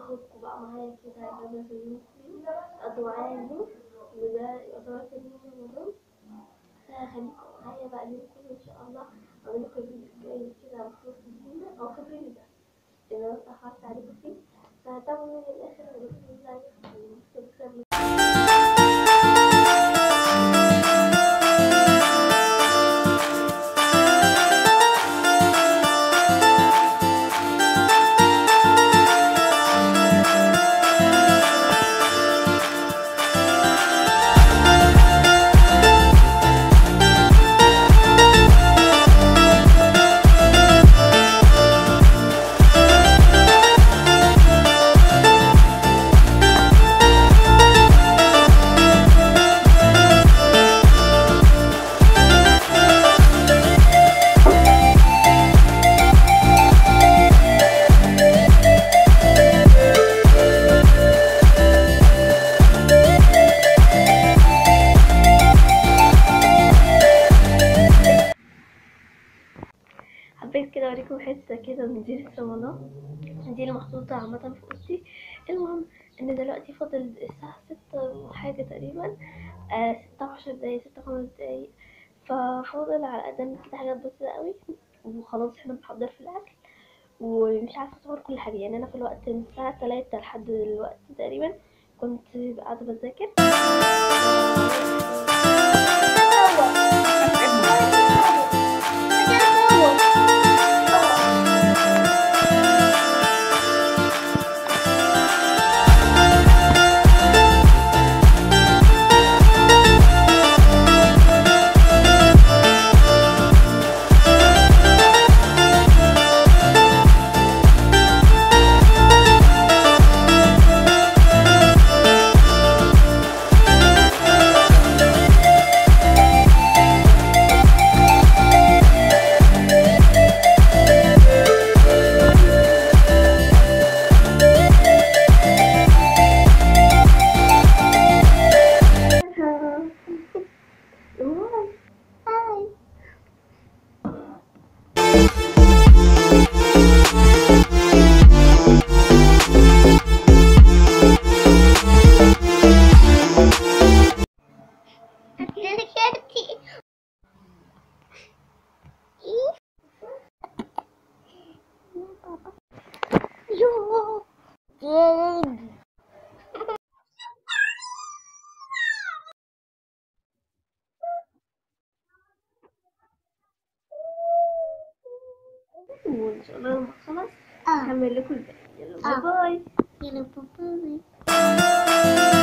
واخدكم بقى معايا كده اجازة في اليوم تقضوا معايا اليوم وده يعتبر تاني يوم رمضان فخليكم معايا بقى اليوم كله ان شاء الله اعمل لكم الفيديو الجاي كده بخصوص الزينة او في الفيديو ده اللي انا اتأخرت عليكم فيه فتابعوني للاخر وبإذن الله سبسكرايب حبيت كده اوريكم حته كده من زينة رمضان دي اللي محطوطة عامة في اوضتي المهم ان دلوقتي فاضل الساعة ستة وحاجة تقريبا آه ستة وعشر دقايق ستة وخمس دقايق ففاضل على قدام كده حاجات بسيطة قوي وخلاص احنا بنحضر في الاكل ومش عارفة اصور كل حاجة يعني انا في الوقت من الساعة تلاتة لحد دلوقتي تقريبا كنت قاعدة بذاكر Hi. وان شاء الله لما اخلص هكمل لكم الباقي يلا باي باي يلا باي